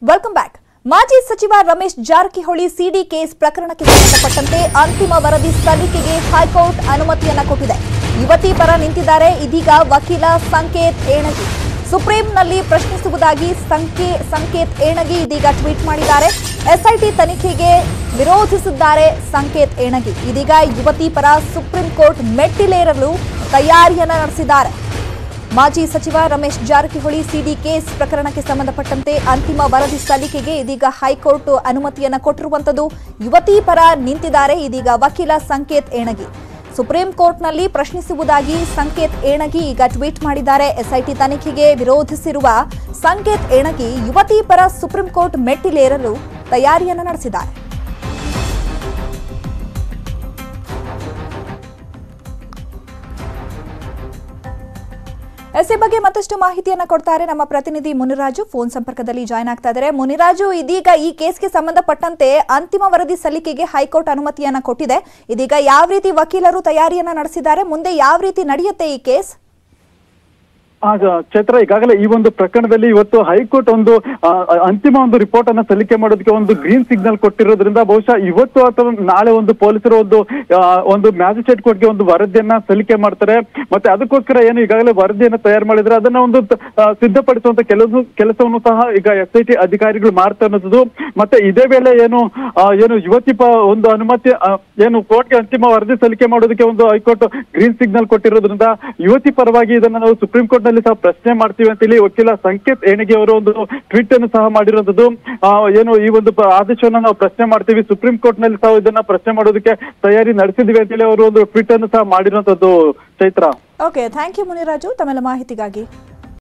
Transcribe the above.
welcome back ಮಾಜಿ ಸಚಿವ ರಮೇಶ್ ಜಾರಕಿಹೊಳಿ ಸಿಡಿ case ಪ್ರಕರಣಕ್ಕೆ ಸಂಬಂಧಪಟ್ಟಂತೆ ಅಂತಿಮ ವರದಿ ಸಲ್ಲಿಕೆಗೆ ಹೈಕೋರ್ಟ್ ಅನುಮತಿಯನ್ನ ಕೊಟ್ಟಿದೆ ಯುವತಿ ಪರ ನಿಂತಿದ್ದಾರೆ ಇದೀಗ ವಕೀಲ ಸಂಕೇತ್ ಏಣಗಿ ಸುಪ್ರೀಂನಲ್ಲಿ ಪ್ರಶ್ನಿಸುವುದಾಗಿ ಸಂಕೇ ಸಂಕೇತ್ ಏಣಗಿ ಇದೀಗ ಟ್ವೀಟ್ ಮಾಡಿದ್ದಾರೆ ಎಸ್ಐಟಿ ತನಿಖೆಗೆ ವಿರೋಧಿಸಿದ್ದಾರೆ ಸಂಕೇತ್ ಏಣಗಿ ಇದೀಗ ಯುವತಿ ಪರ ಸುಪ್ರೀಂ ಕೋರ್ಟ್ ಮೆಟ್ಟಿಲೇರಲು ತಯಾರಿಯನ್ನ ನಡೆಸಿದ್ದಾರೆ ಮಾಜಿ ಸಚಿವ ರಮೇಶ್ ಜಾರಕಿಹೊಳಿ ಸಿಡಿ ಕೇಸ್ ಪ್ರಕರಣಕ್ಕೆ ಸಂಬಂಧಪಟ್ಟಂತೆ ಅಂತಿಮ ವರದಿ ಸಲ್ಲಿಕೆಗೆ ಇದೀಗ ಹೈಕೋರ್ಟ್ ಅನುಮತಿಯನ್ನ ಕೊಟ್ಟಿರುವಂತದ್ದು ಯುವತಿ ಪರ ನಿಂತಿದ್ದಾರೆ ಇದೀಗ ವಕೀಲ ಸಂಕೇತ್ ಏಣಗಿ ಸುಪ್ರೀಂ ಕೋರ್ಟ್ನಲ್ಲಿ ಪ್ರಶ್ನಿಸುವುದಾಗಿ ಸಂಕೇತ್ ಏಣಗಿ ಈಗ ಟ್ವೀಟ್ ಮಾಡಿದ್ದಾರೆ ಎಸ್ಐಟಿ ತನಿಖೆಗೆ ವಿರೋಧಿಸಿರುವ ಸಂಕೇತ್ ಏಣಗಿ ಯುವತಿ ಪರ ಸುಪ್ರೀಂ ಕೋರ್ಟ್ ಮೆಟ್ಟಿಲೇರಲು ತಯಾರಿಯನ್ನ ನಡೆಸಿದ್ದಾರೆ ಎಸ್ ಈ ಬಗ್ಗೆ ಮತ್ತಷ್ಟು ಮಾಹಿತಿಯನ್ನ ಕೊಡ್ತಾರೆ ನಮ್ಮ ಪ್ರತಿನಿಧಿ ಮುನಿರಾಜು ಫೋನ್ ಸಂಪರ್ಕದಲ್ಲಿ ಜಾಯ್ನ್ ಆಗ್ತಾ ಇದ್ದಾರೆ ಮುನಿರಾಜು ಇದೀಗ ಈ ಕೇಸ್ಗೆ ಸಂಬಂಧಪಟ್ಟಂತೆ ಅಂತಿಮ ವರದಿ ಸಲ್ಲಿಕೆಗೆ ಹೈಕೋರ್ಟ್ ಅನುಮತಿಯನ್ನ ಕೊಟ್ಟಿದೆ ಇದೀಗ ಯಾವ ರೀತಿ ವಕೀಲರು ತಯಾರಿಯನ್ನ ನಡೆಸಿದ್ದಾರೆ ಮುಂದೆ ಯಾವ ರೀತಿ ನಡೆಯುತ್ತೆ ಈ ಕೇಸ್ ಆಗ ಚೈತ್ರ ಈಗಾಗಲೇ ಈ ಒಂದು ಪ್ರಕರಣದಲ್ಲಿ ಇವತ್ತು ಹೈಕೋರ್ಟ್ ಒಂದು ಆ, ಅಂತಿಮ ಒಂದು ರಿಪೋರ್ಟ್ ಅನ್ನ ಸಲ್ಲಿಕೆ ಮಾಡೋದಕ್ಕೆ ಒಂದು ಗ್ರೀನ್ ಸಿಗ್ನಲ್ ಕೊಟ್ಟಿರೋದ್ರಿಂದ ಬಹುಶಃ ಇವತ್ತು ಅಥವಾ ನಾಳೆ ಒಂದು ಪೊಲೀಸರು ಒಂದು ಆ, ಒಂದು ಮ್ಯಾಜಿಸ್ಟ್ರೇಟ್ ಕೋರ್ಟ್ಗೆ ಒಂದು ವರದಿಯನ್ನ ಸಲ್ಲಿಕೆ ಮಾಡ್ತಾರೆ ಮತ್ತೆ ಅದಕ್ಕೋಸ್ಕರ ಏನು ಈಗಾಗಲೇ ವರದಿಯನ್ನ ತಯಾರು ಮಾಡಿದ್ರೆ ಅದನ್ನ ಒಂದು ಆ, ಸಿದ್ಧಪಡಿಸುವಂತ ಕೆಲಸ ಕೆಲಸವನ್ನು ಸಹ ಈಗ ಎಸ್ ಐ ಟಿ ಅಧಿಕಾರಿಗಳು ಮಾಡ್ತಾ ಇರೋದು ಮತ್ತೆ ಇದೇ ವೇಳೆ ಏನು ಆ, ಏನು ಯುವತಿ ಪ ಒಂದು ಅನುಮತಿ ಆ, ಏನು ಕೋರ್ಟ್ಗೆ ಅಂತಿಮ ವರದಿ ಸಲ್ಲಿಕೆ ಮಾಡೋದಕ್ಕೆ ಒಂದು ಹೈಕೋರ್ಟ್ ಗ್ರೀನ್ ಸಿಗ್ನಲ್ ಕೊಟ್ಟಿರೋದ್ರಿಂದ ಯುವತಿ ಪರವಾಗಿ ಇದನ್ನ ನಾವು ಸುಪ್ರೀಂ ಕೋರ್ಟ್ ನಲ್ಲಿ ಸಹ ಪ್ರಶ್ನೆ ಮಾಡ್ತೀವಿ ಅಂತ ಹೇಳಿ ವಕೀಲ ಸಂಕೇತ್ ಏಣಿಗೆ ಅವರು ಒಂದು ಟ್ವೀಟ್ ಅನ್ನು ಸಹ ಮಾಡಿರುವಂತದ್ದು ಆ, ಏನು ಈ ಒಂದು ಪ- ಆದೇಶವನ್ನ ನಾವು ಪ್ರಶ್ನೆ ಮಾಡ್ತೀವಿ ಸುಪ್ರೀಂ ಕೋರ್ಟ್ ನಲ್ಲಿ ಸಹ ಇದನ್ನ ಪ್ರಶ್ನೆ ಮಾಡೋದಕ್ಕೆ ತಯಾರಿ ನಡೆಸಿದ್ವಿ ಅಂತ ಹೇಳಿ ಅವರು ಒಂದು ಟ್ವೀಟ್ ಅನ್ನು ಸಹ ಮಾಡಿರುವಂತದ್ದು Chaitra okay thank you Muniraju ತಮ್ಮೆಲ್ಲ ಮಾಹಿತಿಗಾಗಿ